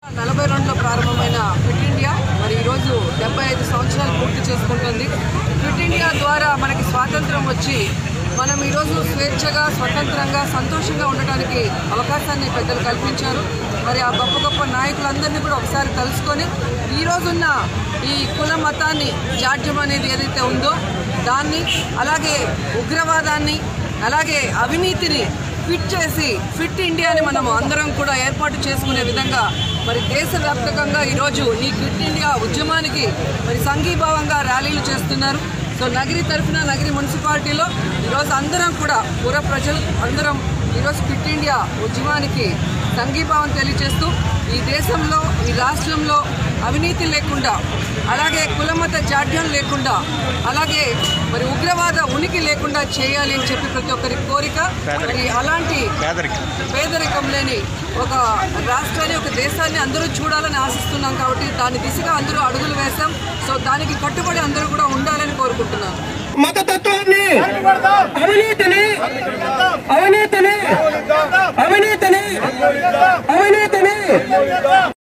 నలభై రెండులో ప్రారంభమైన ఫిట్ ఇండియా మరి ఈరోజు డెబ్బై ఐదు సంవత్సరాలు పూర్తి చేసుకుంటుంది ఫిట్ ఇండియా ద్వారా మనకి స్వాతంత్రం వచ్చి మనం ఈరోజు స్వేచ్ఛగా స్వతంత్రంగా సంతోషంగా ఉండడానికి అవకాశాన్ని పెద్దలు కల్పించారు మరి ఆ గొప్ప గొప్ప నాయకులందరినీ కూడా ఒకసారి కలుసుకొని ఈ రోజున్న ఈ కుల మతాన్ని జాడ్యం అనేది ఏదైతే ఉందో దాన్ని అలాగే ఉగ్రవాదాన్ని అలాగే అవినీతిని ఫిట్ చేసి ఫిట్ ఇండియాని మనము అందరం కూడా ఏర్పాటు చేసుకునే విధంగా మరి దేశవ్యాప్తంగా ఈరోజు ఈ ఫిట్ ఇండియా ఉద్యమానికి మరి సంఘీభావంగా ర్యాలీలు చేస్తున్నారు సో నగరి తరఫున నగరి మున్సిపాలిటీలో ఈరోజు అందరం కూడా పుర ప్రజలు అందరం ఈరోజు ఫిట్ ఇండియా ఉద్యమానికి సంఘీభావం తెలియజేస్తూ ఈ దేశంలో ఈ రాష్ట్రంలో అవినీతి లేకుండా అలాగే కులమత జాడ్యం లేకుండా అలాగే మరి ఉగ్రవాద ఉనికి లేకుండా చేయాలి అని చెప్పి ప్రతి ఒక్కరి కోరిక మరి అలాంటి పేదరికం లేని ఒక రాష్ట్రాన్ని ఒక దేశాన్ని అందరూ చూడాలని ఆశిస్తున్నాం కాబట్టి దాని దిశగా అందరూ అడుగులు వేశాం సో దానికి కట్టుబడి అందరూ కూడా ఉండాలని కోరుకుంటున్నాను మతతత్వాన్ని అవినీతిని అవినీతిని అవినీతిని అవినీతిని